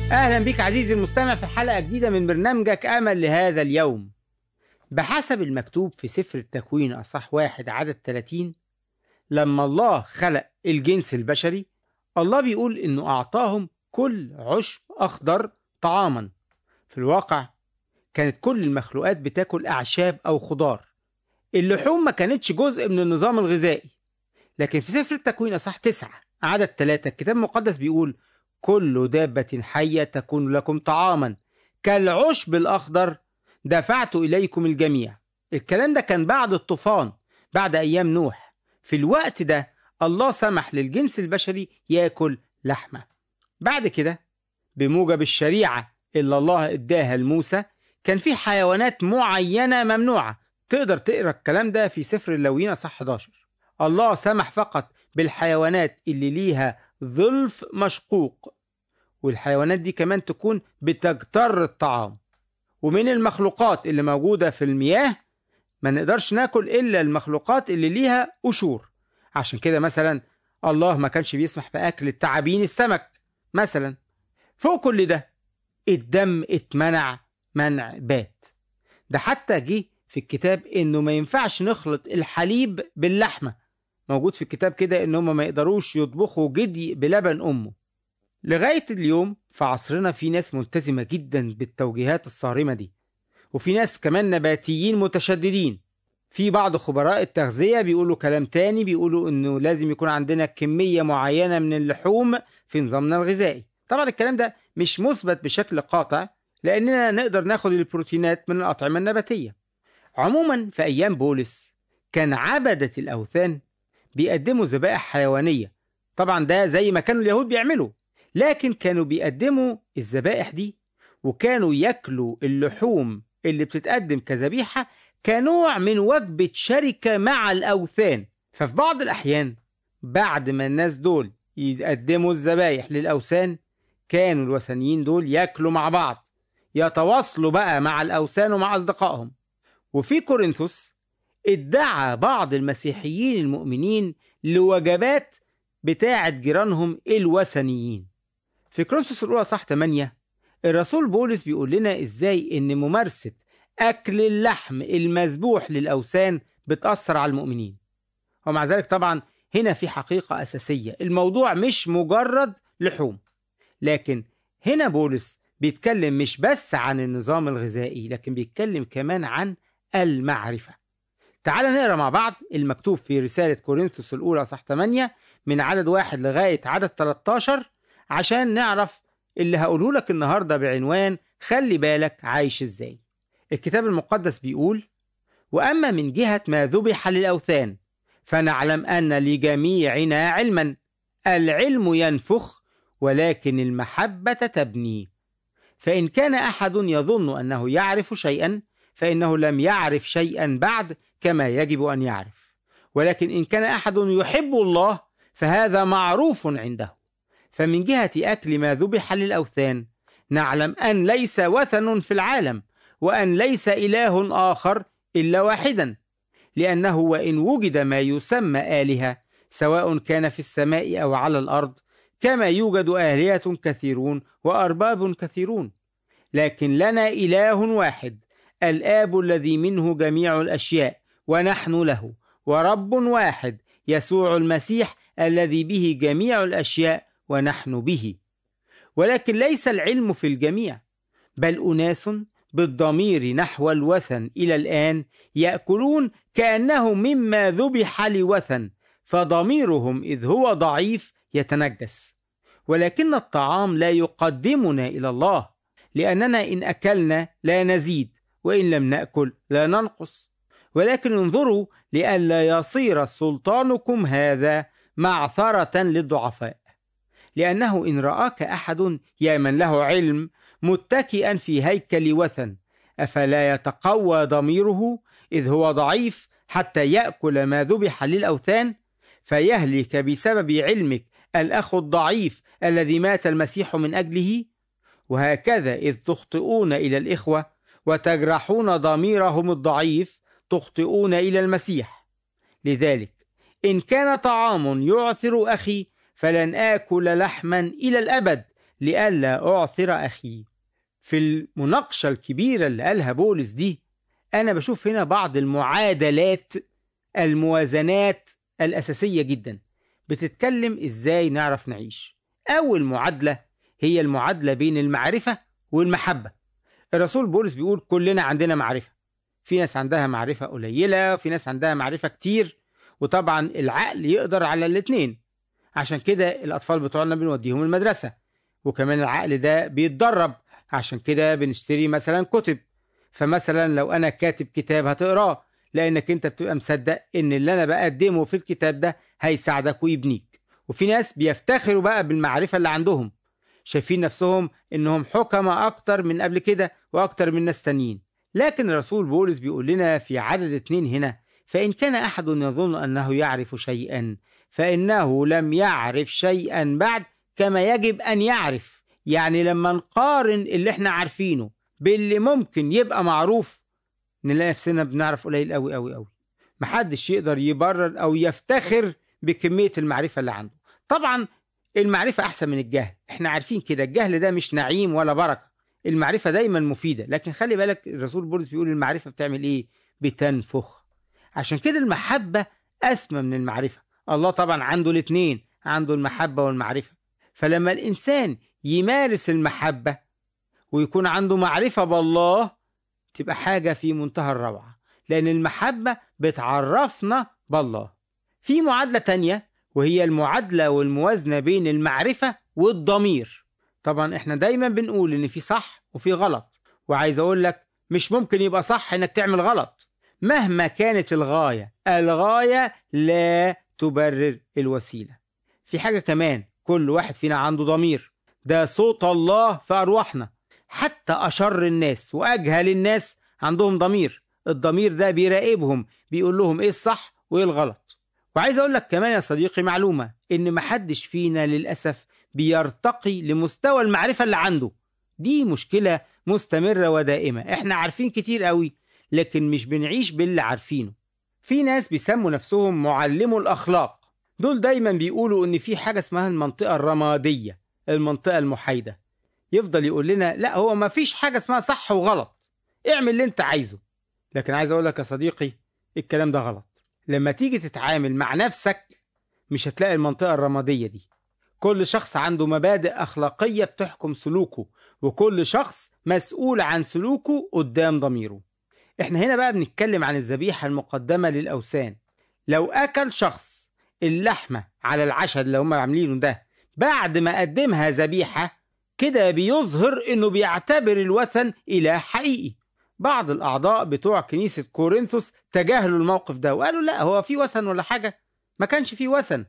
أهلا بك عزيزي المستمع في حلقة جديدة من برنامجك أمل لهذا اليوم بحسب المكتوب في سفر التكوين أصح واحد عدد 30 لما الله خلق الجنس البشري الله بيقول إنه أعطاهم كل عشب أخضر طعاما في الواقع كانت كل المخلوقات بتاكل أعشاب أو خضار اللحوم ما كانتش جزء من النظام الغذائي لكن في سفر التكوين أصح تسعة عدد ثلاثة الكتاب المقدس بيقول كل دابة حية تكون لكم طعاما كالعشب الأخضر دفعت إليكم الجميع الكلام ده كان بعد الطوفان بعد أيام نوح في الوقت ده الله سمح للجنس البشري ياكل لحمة بعد كده بموجب الشريعة اللي الله اداها لموسى كان في حيوانات معينة ممنوعة تقدر تقرا الكلام ده في سفر اللويين صح 11 الله سمح فقط بالحيوانات اللي ليها ظلف مشقوق والحيوانات دي كمان تكون بتجتر الطعام ومن المخلوقات اللي موجودة في المياه ما نقدرش ناكل إلا المخلوقات اللي ليها قشور عشان كده مثلا الله ما كانش بيسمح بأكل التعابين السمك مثلا فوق كل ده الدم اتمنع منع بات ده حتى جه في الكتاب انه ما ينفعش نخلط الحليب باللحمه موجود في الكتاب كده ان هم ما يقدروش يطبخوا جدي بلبن امه لغايه اليوم في عصرنا في ناس ملتزمه جدا بالتوجيهات الصارمه دي وفي ناس كمان نباتيين متشددين في بعض خبراء التغذية بيقولوا كلام تاني بيقولوا انه لازم يكون عندنا كمية معينة من اللحوم في نظامنا الغذائي طبعا الكلام ده مش مثبت بشكل قاطع لاننا نقدر ناخد البروتينات من الأطعمة النباتية عموما في أيام بولس كان عبدة الأوثان بيقدموا ذبائح حيوانية طبعا ده زي ما كانوا اليهود بيعملوا لكن كانوا بيقدموا الذبائح دي وكانوا ياكلوا اللحوم اللي بتتقدم كذبيحة كنوع من وجبة شركة مع الأوثان ففي بعض الأحيان بعد ما الناس دول يقدموا الذبايح للأوثان كانوا الوثنيين دول ياكلوا مع بعض يتواصلوا بقى مع الأوثان ومع أصدقائهم وفي كورنثوس ادعى بعض المسيحيين المؤمنين لوجبات بتاعة جيرانهم الوثنيين في كورنثوس الأولى صح 8 الرسول بولس بيقول لنا ازاي ان ممارسة أكل اللحم المذبوح للأوثان بتأثر على المؤمنين ومع ذلك طبعا هنا في حقيقة أساسية الموضوع مش مجرد لحوم لكن هنا بولس بيتكلم مش بس عن النظام الغذائي لكن بيتكلم كمان عن المعرفة تعال نقرا مع بعض المكتوب في رسالة كورنثوس الأولى صح 8 من عدد واحد لغاية عدد 13 عشان نعرف اللي هقوله لك النهاردة بعنوان خلي بالك عايش ازاي الكتاب المقدس بيقول وأما من جهة ما ذبح للأوثان فنعلم أن لجميعنا علما العلم ينفخ ولكن المحبة تبني فإن كان أحد يظن أنه يعرف شيئا فإنه لم يعرف شيئا بعد كما يجب أن يعرف ولكن إن كان أحد يحب الله فهذا معروف عنده فمن جهة أكل ما ذبح للأوثان نعلم أن ليس وثن في العالم وأن ليس إله آخر إلا واحدا لأنه وإن وجد ما يسمى آلهة سواء كان في السماء أو على الأرض كما يوجد آلهة كثيرون وأرباب كثيرون لكن لنا إله واحد الآب الذي منه جميع الأشياء ونحن له ورب واحد يسوع المسيح الذي به جميع الأشياء ونحن به ولكن ليس العلم في الجميع بل أناس بالضمير نحو الوثن إلى الآن يأكلون كأنه مما ذبح لوثن فضميرهم إذ هو ضعيف يتنجس ولكن الطعام لا يقدمنا إلى الله لأننا إن أكلنا لا نزيد وإن لم نأكل لا ننقص ولكن انظروا لئلا يصير سلطانكم هذا معثرة للضعفاء لأنه إن رآك أحد يا من له علم متكئا في هيكل وثن أفلا يتقوى ضميره إذ هو ضعيف حتى يأكل ما ذبح للأوثان فيهلك بسبب علمك الأخ الضعيف الذي مات المسيح من أجله وهكذا إذ تخطئون إلى الإخوة وتجرحون ضميرهم الضعيف تخطئون إلى المسيح لذلك إن كان طعام يعثر أخي فلن آكل لحما إلى الأبد لئلا أعثر أخي في المناقشة الكبيرة اللي قالها بولس دي أنا بشوف هنا بعض المعادلات الموازنات الأساسية جدا بتتكلم إزاي نعرف نعيش أول معادلة هي المعادلة بين المعرفة والمحبة الرسول بولس بيقول كلنا عندنا معرفة في ناس عندها معرفة قليلة وفي ناس عندها معرفة كتير وطبعا العقل يقدر على الاتنين عشان كده الأطفال بتوعنا بنوديهم المدرسة وكمان العقل ده بيتدرب عشان كده بنشتري مثلا كتب فمثلا لو أنا كاتب كتاب هتقراه لأنك أنت بتبقى مصدق إن اللي أنا بقدمه في الكتاب ده هيساعدك ويبنيك وفي ناس بيفتخروا بقى بالمعرفة اللي عندهم شايفين نفسهم إنهم حكمة أكتر من قبل كده وأكتر من ناس تانيين لكن الرسول بولس بيقول لنا في عدد اتنين هنا فإن كان أحد يظن أنه يعرف شيئا فإنه لم يعرف شيئا بعد كما يجب أن يعرف يعني لما نقارن اللي احنا عارفينه باللي ممكن يبقى معروف نلاقي نفسنا بنعرف قليل قوي قوي قوي محدش يقدر يبرر أو يفتخر بكمية المعرفة اللي عنده طبعا المعرفة أحسن من الجهل احنا عارفين كده الجهل ده مش نعيم ولا بركة المعرفة دايما مفيدة لكن خلي بالك الرسول بولس بيقول المعرفة بتعمل ايه بتنفخ عشان كده المحبة أسمى من المعرفة الله طبعا عنده الاتنين عنده المحبة والمعرفة فلما الإنسان يمارس المحبة ويكون عنده معرفة بالله تبقى حاجة في منتهى الروعة لأن المحبة بتعرفنا بالله في معادلة تانية وهي المعادلة والموازنة بين المعرفة والضمير طبعا احنا دايما بنقول ان في صح وفي غلط وعايز اقول لك مش ممكن يبقى صح انك تعمل غلط مهما كانت الغاية الغاية لا تبرر الوسيلة في حاجة كمان كل واحد فينا عنده ضمير ده صوت الله في أرواحنا حتى أشر الناس وأجهل الناس عندهم ضمير الضمير ده بيراقبهم بيقول لهم إيه الصح وإيه الغلط وعايز أقول لك كمان يا صديقي معلومة إن محدش فينا للأسف بيرتقي لمستوى المعرفة اللي عنده دي مشكلة مستمرة ودائمة احنا عارفين كتير قوي لكن مش بنعيش باللي عارفينه في ناس بيسموا نفسهم معلمو الأخلاق دول دايما بيقولوا ان في حاجة اسمها المنطقة الرمادية المنطقة المحايدة يفضل يقول لنا لا هو ما فيش حاجة اسمها صح وغلط اعمل اللي انت عايزه لكن عايز اقول لك يا صديقي الكلام ده غلط لما تيجي تتعامل مع نفسك مش هتلاقي المنطقة الرمادية دي كل شخص عنده مبادئ أخلاقية بتحكم سلوكه وكل شخص مسؤول عن سلوكه قدام ضميره احنا هنا بقى بنتكلم عن الذبيحة المقدمة للأوثان لو أكل شخص اللحمة على العشاء اللي هم عاملينه ده بعد ما قدمها ذبيحة كده بيظهر انه بيعتبر الوثن إله حقيقي بعض الأعضاء بتوع كنيسة كورنثوس تجاهلوا الموقف ده وقالوا لا هو في وثن ولا حاجة ما كانش في وثن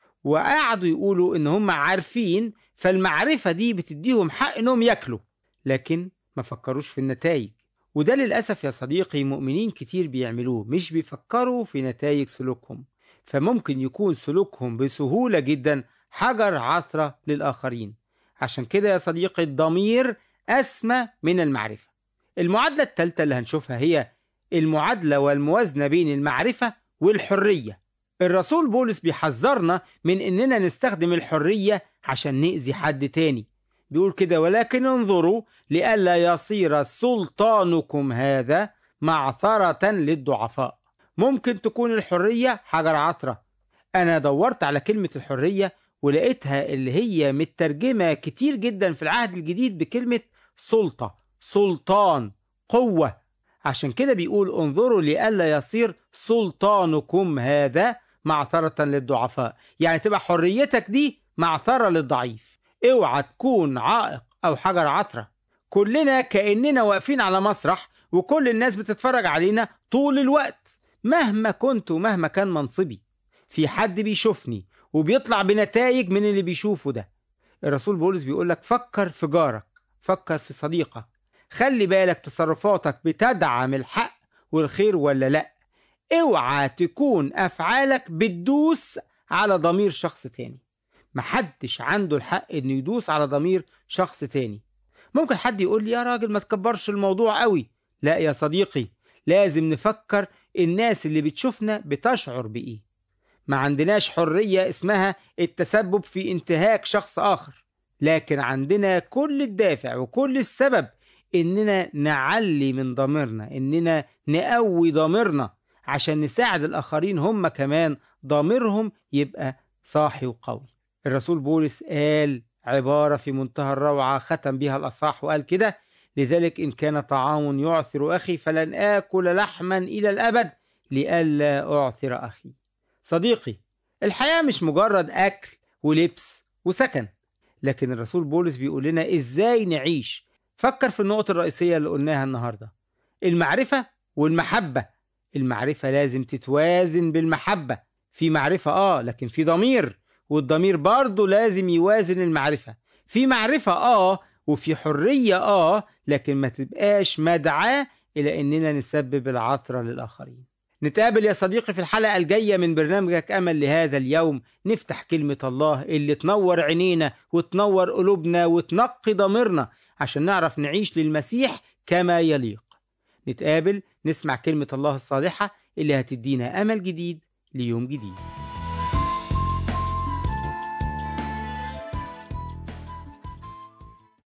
وقعدوا يقولوا ان هم عارفين فالمعرفة دي بتديهم حق انهم ياكلوا لكن ما فكروش في النتائج وده للأسف يا صديقي مؤمنين كتير بيعملوه مش بيفكروا في نتائج سلوكهم فممكن يكون سلوكهم بسهولة جدا حجر عثرة للآخرين عشان كده يا صديقي الضمير أسمى من المعرفة المعادلة الثالثة اللي هنشوفها هي المعادلة والموازنة بين المعرفة والحرية الرسول بولس بيحذرنا من اننا نستخدم الحرية عشان نأذي حد تاني بيقول كده ولكن انظروا لئلا يصير سلطانكم هذا معثرة للضعفاء ممكن تكون الحرية حجر عثرة أنا دورت على كلمة الحرية ولقيتها اللي هي مترجمة كتير جدا في العهد الجديد بكلمة سلطة سلطان قوة عشان كده بيقول انظروا لئلا يصير سلطانكم هذا معثرة للضعفاء يعني تبقى حريتك دي معثرة للضعيف اوعى تكون عائق او حجر عثرة كلنا كأننا واقفين على مسرح وكل الناس بتتفرج علينا طول الوقت مهما كنت ومهما كان منصبي في حد بيشوفني وبيطلع بنتائج من اللي بيشوفه ده الرسول بولس بيقول لك فكر في جارك فكر في صديقك خلي بالك تصرفاتك بتدعم الحق والخير ولا لا اوعى تكون افعالك بتدوس على ضمير شخص تاني محدش عنده الحق انه يدوس على ضمير شخص تاني ممكن حد يقول لي يا راجل ما تكبرش الموضوع قوي لا يا صديقي لازم نفكر الناس اللي بتشوفنا بتشعر بايه ما عندناش حرية اسمها التسبب في انتهاك شخص آخر لكن عندنا كل الدافع وكل السبب إننا نعلي من ضميرنا إننا نقوي ضميرنا عشان نساعد الآخرين هم كمان ضميرهم يبقى صاحي وقوي الرسول بولس قال عبارة في منتهى الروعة ختم بها الأصح وقال كده لذلك إن كان طعام يعثر أخي فلن آكل لحما إلى الأبد لئلا أعثر أخي صديقي الحياة مش مجرد أكل ولبس وسكن لكن الرسول بولس بيقول لنا إزاي نعيش فكر في النقطة الرئيسية اللي قلناها النهاردة المعرفة والمحبة المعرفة لازم تتوازن بالمحبة في معرفة آه لكن في ضمير والضمير برضه لازم يوازن المعرفة في معرفة آه وفي حرية آه لكن ما تبقاش مدعاة إلى إننا نسبب العثرة للآخرين نتقابل يا صديقي في الحلقة الجاية من برنامجك أمل لهذا اليوم نفتح كلمة الله اللي تنور عينينا وتنور قلوبنا وتنقي ضميرنا عشان نعرف نعيش للمسيح كما يليق نتقابل نسمع كلمة الله الصالحة اللي هتدينا أمل جديد ليوم جديد